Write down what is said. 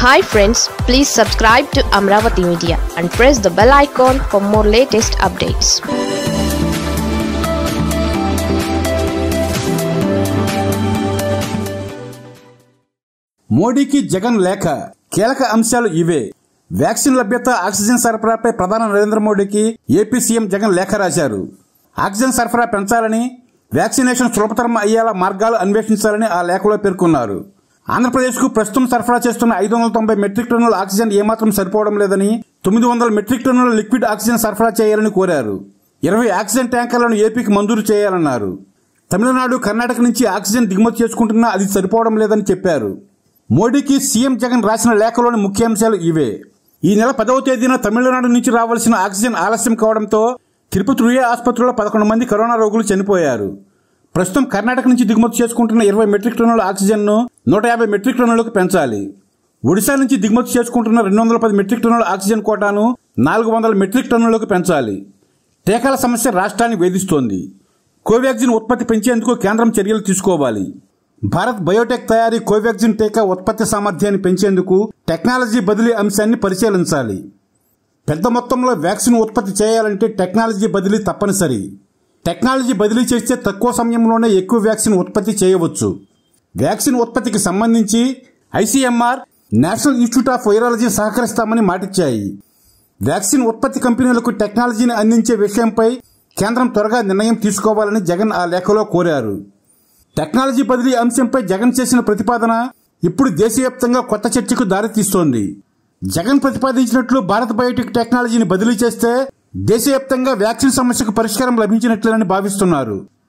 hi friends please subscribe to Amaravati media and press the bell icon for more latest updates మోడీకి జగన్ లేఖ కీలక అంశాలు ఇవే వ్యాక్సిన్ లభ్యత ఆక్సిజన్ సరఫరాపై ప్రధాని నరేంద్ర మోడీకి ఏపీ సీఎం జగన్ లేఖ రాశారు ఆక్సిజన్ సరఫరా పెంచాలని వ్యాక్సినేషన్ సులభతరం అయ్యేలా మార్గాలు అన్వేషించాలని ఆ లేఖలో పేర్కొన్నారు ఆంధ్రప్రదేశ్కు ప్రస్తుతం సరఫరా చేస్తున్న ఐదు వందల తొంభై మెట్రిక్ టన్నుల ఆక్సిజన్ ఏమాత్రం సరిపోవడం లేదని తొమ్మిది వందల మెట్రిక్ టన్నుల లిక్విడ్ ఆక్సిజన్ సరఫరా చేయాలని కోరారు ఇరవై ఆక్సిజన్ ట్యాంకర్లను ఏపీకి మంజూరు చేయాలన్నారు తమిళనాడు కర్ణాటక నుంచి ఆక్సిజన్ దిగుమతి చేసుకుంటున్నా అది సరిపోవడం లేదని చెప్పారు మోడీకి సీఎం జగన్ రాసిన లేఖలోని ముఖ్యాంశాలు ఇవే ఈ నెల పదవ తేదీన తమిళనాడు నుంచి రావాల్సిన ఆక్సిజన్ ఆలస్యం కావడంతో తిరుపతి రుయా ఆసుపత్రిలో పదకొండు మంది కరోనా రోగులు చనిపోయారు ప్రస్తుతం కర్ణాటక నుంచి దిగుమతి చేసుకుంటున్న ఇరవై మెట్రిక్ టన్నుల ఆక్సిజన్ను నూట యాభై మెట్రిక్ టన్నులకు పెంచాలి ఒడిశా నుంచి దిగుమతి చేసుకుంటున్న రెండు వందల పది మెట్రిక్ టన్నుల ఆక్సిజన్ కోటాను నాలుగు వందల మెట్రిక్ టన్నులకు పెంచాలి టీకాల సమస్య రాష్ట్రాన్ని వేధిస్తోంది కోవాక్సిన్ ఉత్పత్తి పెంచేందుకు కేంద్రం చర్యలు తీసుకోవాలి భారత్ బయోటెక్ తయారీ కోవాక్సిన్ టీకా ఉత్పత్తి సామర్థ్యాన్ని పెంచేందుకు టెక్నాలజీ బదిలీ అంశాన్ని పరిశీలించాలి పెద్ద మొత్తంలో వ్యాక్సిన్ ఉత్పత్తి చేయాలంటే టెక్నాలజీ బదిలీ తప్పనిసరి టెక్నాలజీ బదిలీ చేస్తే తక్కువ సమయంలోనే ఎక్కువ వ్యాక్సిన్ ఉత్పత్తి చేయవచ్చు వ్యాక్సిన్ ఉత్పత్తికి సంబంధించి ICMR national institute of virology సహకరిస్తామని మాటిచ్చాయి వ్యాక్సిన్ ఉత్పత్తి కంపెనీలకు టెక్నాలజీని అందించే విషయంపై కేంద్రం త్వరగా నిర్ణయం తీసుకోవాలని జగన్ ఆ లేఖలో కోరారు టెక్నాలజీ బదిలీ అంశంపై జగన్ చేసిన ప్రతిపాదన ఇప్పుడు దేశవ్యాప్తంగా కొత్త చర్చకు దారితీస్తోంది జగన్ ప్రతిపాదించినట్లు భారత్ బయోటెక్ టెక్నాలజీని బదిలీ చేస్తే దేశవ్యాప్తంగా వ్యాక్సిన్ సమస్యకు పరిష్కారం లభించినట్లేనని భావిస్తున్నారు